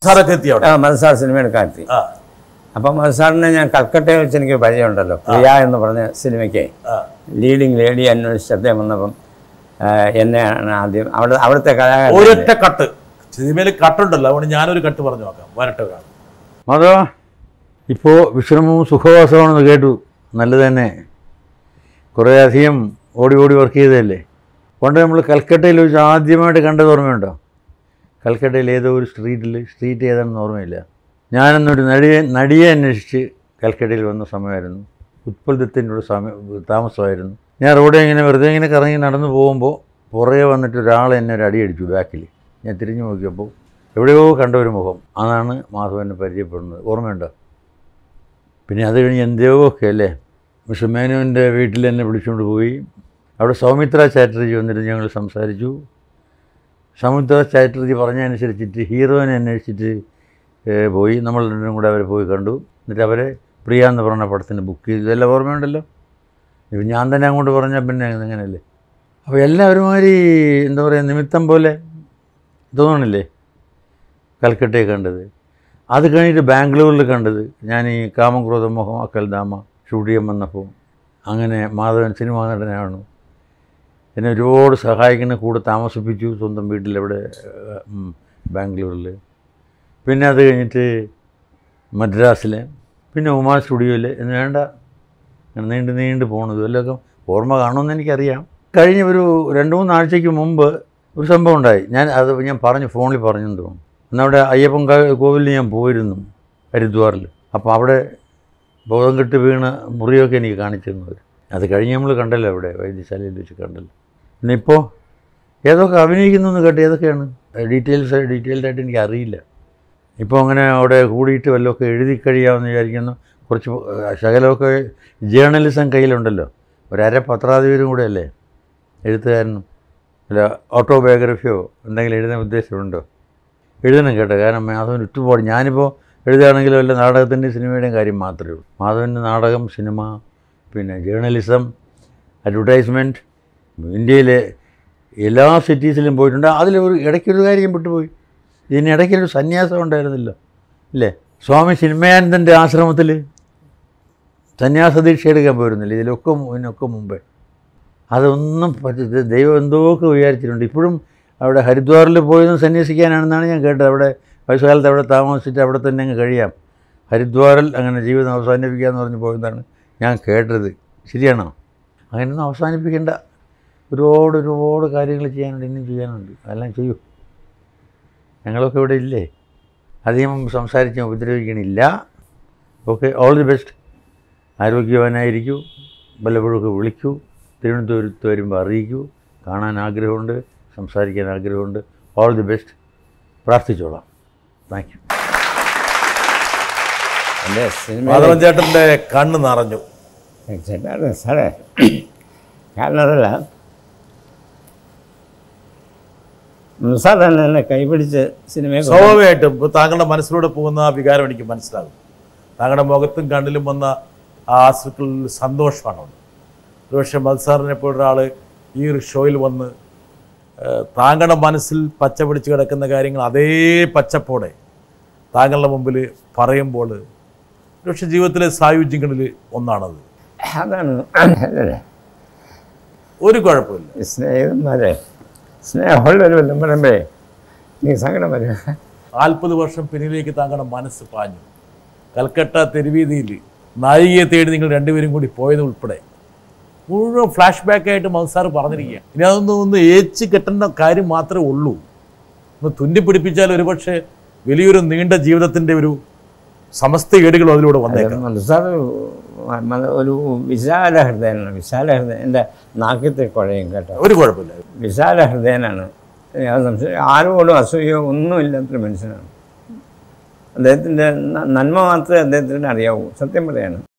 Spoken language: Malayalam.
സാറൊക്കെ എത്തി അവിടെ മധുസാർ സിനിമ എടുക്കാൻ എത്തി ആ അപ്പം മധുസാറിനെ ഞാൻ കൽക്കട്ടയിൽ വെച്ച് എനിക്ക് പരിചയമുണ്ടല്ലോ പ്രിയ എന്ന് പറഞ്ഞ സിനിമയ്ക്ക് ആ ലീഡിങ് ലേഡി അന്വേഷിച്ച് അദ്ദേഹം വന്നപ്പം ആ, എന്നെയാണ് ആദ്യം അവിടെ അവിടുത്തെ കലാകാരൻ ഒരൊറ്റ കട്ട് സിനിമയിൽ കട്ടുണ്ടല്ലോ അതുകൊണ്ട് ഞാനൊരു കട്ട് പറഞ്ഞു നോക്കാം വരട്ടെ കാണാം മാധവ ഇപ്പോൾ വിശ്രമവും സുഖവാസമാണെന്ന് കേട്ടു നല്ലത് തന്നെ കുറേ അധികം ഓടി ഓടി വർക്ക് ചെയ്തതല്ലേ പണ്ട് നമ്മൾ കൽക്കട്ടയിൽ വെച്ച് ആദ്യമായിട്ട് കണ്ടത് ഓർമ്മയുണ്ടോ കൽക്കട്ടയിൽ ഏതോ ഒരു സ്ട്രീറ്റിൽ സ്ട്രീറ്റ് ഏതാണെന്ന് ഓർമ്മയില്ല ഞാനന്നൊരു നടിയെ നടിയെ അന്വേഷിച്ച് കൽക്കട്ടയിൽ വന്ന സമയമായിരുന്നു ഉത്പൽ ദത്തിൻ്റെ കൂടെ സമയം താമസമായിരുന്നു ഞാൻ റോഡിൽ ഇങ്ങനെ വെറുതെ ഇങ്ങനെ കറങ്ങി നടന്നു പോകുമ്പോൾ പുറകെ വന്നിട്ട് ഒരാൾ എന്നെ ഒരു അടി അടിച്ചു ബാക്കിൽ ഞാൻ തിരിഞ്ഞു നോക്കിയപ്പോൾ എവിടെയോ കണ്ട ഒരു മുഖം അതാണ് മാധവനെ പരിചയപ്പെടുന്നത് ഓർമ്മയുണ്ടോ പിന്നെ അത് കഴിഞ്ഞ് എന്തെയോ ഒക്കെ അല്ലേ മിസ്റ്റർ മേനുവിൻ്റെ വീട്ടിൽ എന്നെ വിളിച്ചുകൊണ്ട് പോയി അവിടെ സൗമിത്ര ചാറ്റർജി വന്നിട്ട് ഞങ്ങൾ സംസാരിച്ചു സൗമിത്ര ചാറ്റർജി പറഞ്ഞതനുസരിച്ചിട്ട് ഹീറോയിനെ അന്വേഷിച്ചിട്ട് ഏ, പോയി നമ്മൾ രണ്ടും കൂടെ അവരെ പോയി കണ്ടു എന്നിട്ട് അവരെ പ്രിയ എന്ന് പറഞ്ഞ പടത്തിന് ബുക്ക് ചെയ്തു ഇതെല്ലാം ഓർമ്മയുണ്ടല്ലോ ഇപ്പം ഞാൻ തന്നെ അങ്ങോട്ട് പറഞ്ഞാൽ പിന്നെ അങ്ങനെയല്ലേ അപ്പോൾ എല്ലാവരുമാതിരി എന്താ പറയുക നിമിത്തം പോലെ തോന്നണില്ലേ കൽക്കട്ടയിൽ കണ്ടത് അത് കഴിഞ്ഞിട്ട് ബാംഗ്ലൂരിൽ കണ്ടത് ഞാൻ ഈ കാമക്രോധ മോഹം അക്കൽദാമ ഷൂട്ട് ചെയ്യാൻ വന്നപ്പോൾ അങ്ങനെ മാധവൻ സിനിമാ നടനാണ് എന്നെ ഒരുപാട് സഹായിക്കുന്ന കൂടെ താമസിപ്പിച്ചു സ്വന്തം വീട്ടിലവിടെ ബാംഗ്ലൂരിൽ പിന്നെ അത് കഴിഞ്ഞിട്ട് മദ്രാസിൽ പിന്നെ ഉമാ സ്റ്റുഡിയോയിൽ എന്ന് വേണ്ട അങ്ങനെ നീണ്ട് നീണ്ട് പോണത് വല്ലതൊക്കെ ഓർമ്മ കാണുമെന്ന് എനിക്കറിയാം കഴിഞ്ഞ ഒരു രണ്ട് മൂന്ന് ആഴ്ചയ്ക്ക് മുമ്പ് ഒരു സംഭവം ഉണ്ടായി ഞാൻ അത് ഞാൻ പറഞ്ഞു ഫോണിൽ പറഞ്ഞെന്ന് തോന്നുന്നു അന്ന് അവിടെ അയ്യപ്പൻ ക- കോവിലിൽ ഞാൻ പോയിരുന്നു ഹരിദ്വാറിൽ അപ്പോൾ അവിടെ ബോധം കെട്ട് വീണ മുറിയൊക്കെ എനിക്ക് കാണിച്ചു തന്നവർ അത് കഴിഞ്ഞ് നമ്മൾ കണ്ടല്ലോ അവിടെ വൈദ്യശാലയിൽ വെച്ച് കണ്ടല്ലോ പിന്നെ ഇപ്പോൾ ഏതൊക്കെ അഭിനയിക്കുന്നു എന്ന് കേട്ട് ഏതൊക്കെയാണ് ഡീറ്റെയിൽസ് ഡീറ്റെയിൽഡായിട്ട് എനിക്ക് അറിയില്ല ഇപ്പോൾ അങ്ങനെ അവിടെ കൂടിയിട്ട് വല്ലതൊക്കെ എഴുതി കഴിയാമെന്ന് വിചാരിക്കുന്നു കുറച്ച് ഏഹ്, ശകലമൊക്കെ ജേർണലിസം കയ്യിലുണ്ടല്ലോ ഒരര പത്രാധിപരും കൂടെ അല്ലേ എഴുത്തുകാരനും അല്ല ഓട്ടോബയോഗ്രഫിയോ എന്തെങ്കിലും എഴുതാൻ ഉദ്ദേശമുണ്ടോ എഴുതണം കേട്ടോ കാരണം മാധവൻ ഒരുപാട് ഞാനിപ്പോൾ എഴുതുകയാണെങ്കിലും വല്ല നാടകത്തിൻ്റെയും സിനിമയുടെയും കാര്യം മാത്രമേ ഉള്ളൂ മാധവൻ്റെ നാടകം സിനിമ പിന്നെ ജേർണലിസം അഡ്വർടൈസ്മെൻറ്റ് ഇന്ത്യയിലെ എല്ലാ സിറ്റീസിലും പോയിട്ടുണ്ട് അതിൽ ഒരു ഇടയ്ക്കൊരു കാര്യം വിട്ടുപോയി ഇതിന് ഇടയ്ക്കൊരു സന്യാസം ഉണ്ടായിരുന്നല്ലോ ഇല്ലേ സ്വാമി ചിന്മയാനന്ദൻ്റെ ആശ്രമത്തിൽ സന്യാസ ദീക്ഷ എടുക്കാൻ പോയിരുന്നില്ല ഇതിലൊക്കെ മു- ഇതിനൊക്കെ മുമ്പേ അതൊന്നും പറ്റ ദൈവം എന്തോക്കെ വിചാരിച്ചിട്ടുണ്ട് ഇപ്പോഴും അവിടെ ഹരിദ്വാറിൽ പോയതും സന്യസിക്കാനാണെന്നാണ് ഞാൻ കേട്ടത് അവിടെ വയസ്സുകാലത്ത് അവിടെ താമസിച്ചിട്ട് അവിടെ തന്നെ അങ്ങ് കഴിയാം ഹരിദ്വാറിൽ അങ്ങനെ ജീവിതം അവസാനിപ്പിക്കുക എന്ന് പറഞ്ഞ് പോയതാണ് ഞാൻ കേട്ടത് ശരിയാണോ അങ്ങനെയൊന്നും അവസാനിപ്പിക്കേണ്ട ഒരുപാട് ഒരുപാട് കാര്യങ്ങൾ ചെയ്യാനുണ്ട് ഇനിയും ചെയ്യാനുണ്ട് അതെല്ലാം ചെയ്യൂ ഞങ്ങളൊക്കെ ഇവിടെ ഇല്ലേ അധികം സംസാരിച്ച് ഉപദ്രവിക്കണില്ല ഓക്കെ ഓൾ ദി ബെസ്റ്റ് ആരോഗ്യവാനായിരിക്കൂ വല്ലപ്പോഴൊക്കെ വിളിക്കൂ തിരുവനന്തപുരത്ത് വരുമ്പോൾ അറിയിക്കൂ കാണാൻ ആഗ്രഹമുണ്ട് സംസാരിക്കാൻ ആഗ്രഹമുണ്ട് ഓൾ ദി ബെസ്റ്റ് പ്രാർത്ഥിച്ചോളാം താങ്ക് യു എൻ്റെ സിനിമ മാധവൻ ചേട്ടൻ്റെ കണ്ണ് നിറഞ്ഞു ചേട്ടാ സാറേ കാരണം അതല്ല സാർ തന്നെ എന്നെ കൈപിടിച്ച് സിനിമയെ കൊണ്ട് സ്വാഭാവികമായിട്ടും ഇപ്പോൾ താങ്കളുടെ മനസ്സിലൂടെ പോകുന്ന ആ വികാരം എനിക്ക് മനസ്സിലാകും താങ്കളുടെ മുഖത്തും കണ്ണിലും വന്ന ആ ആസുക്കളിൽ സന്തോഷമാണ് ഒരുപക്ഷെ മത്സാറിനെ പോലൊരാൾ ഈ ഒരു ഷോയിൽ വന്ന് ഏഹ്, താങ്കളുടെ മനസ്സിൽ പച്ച പിടിച്ച് കിടക്കുന്ന കാര്യങ്ങൾ അതേ പച്ചപ്പോടെ താങ്കളുടെ മുമ്പിൽ പറയുമ്പോൾ ഒരുപക്ഷെ ജീവിതത്തിലെ സായുജ്യങ്ങളിൽ ഒന്നാണത് അതാണ് അല്ലേ ഒരു കുഴപ്പമില്ല സ്നേഹിതന്മാരെ സ്നേഹമുള്ളൊരു വല്ലം പറയുമ്പേ നീ സങ്കടം വരും നാൽപ്പത് വർഷം പിന്നിലേക്ക് താങ്കളുടെ മനസ്സ് പാഞ്ഞു കൽക്കട്ട തെരുവീതിയിൽ നായികയെ തേടി നിങ്ങൾ രണ്ടുപേരും കൂടി പോയത് ഉൾപ്പെടെ മുഴുവൻ ഫ്ലാഷ് ബാക്ക് ആയിട്ട് മത്സാർ പറഞ്ഞിരിക്കുക ഇനി അതൊന്നും ഒന്ന് ഏച്ച് കെട്ടേണ്ട കാര്യം മാത്രമേ ഉള്ളൂ ഒന്ന് തുന്നി പിടിപ്പിച്ചാൽ ഒരുപക്ഷെ വലിയൊരു നീണ്ട ജീവിതത്തിൻ്റെ ഒരു സമസ്ത ഏടുകളും അതിലൂടെ വന്നേക്കാം സാർ ഒരു വിശാല ഹൃദയനാണ് വിശാല ഹൃദയം എൻ്റെ നാക്കിത്തെ കുഴയും കേട്ടോ ഒരു കുഴപ്പമില്ല വിശാല ഹൃദയനാണ് യാതൊരു സംശയം ആരോടും അസൂയോ ഒന്നുമില്ലാത്തൊരു മനുഷ്യനാണ് അദ്ദേഹത്തിൻ്റെ ന- നന്മ മാത്രമേ അദ്ദേഹത്തിന് അറിയാവൂ സത്യം പറയാണ്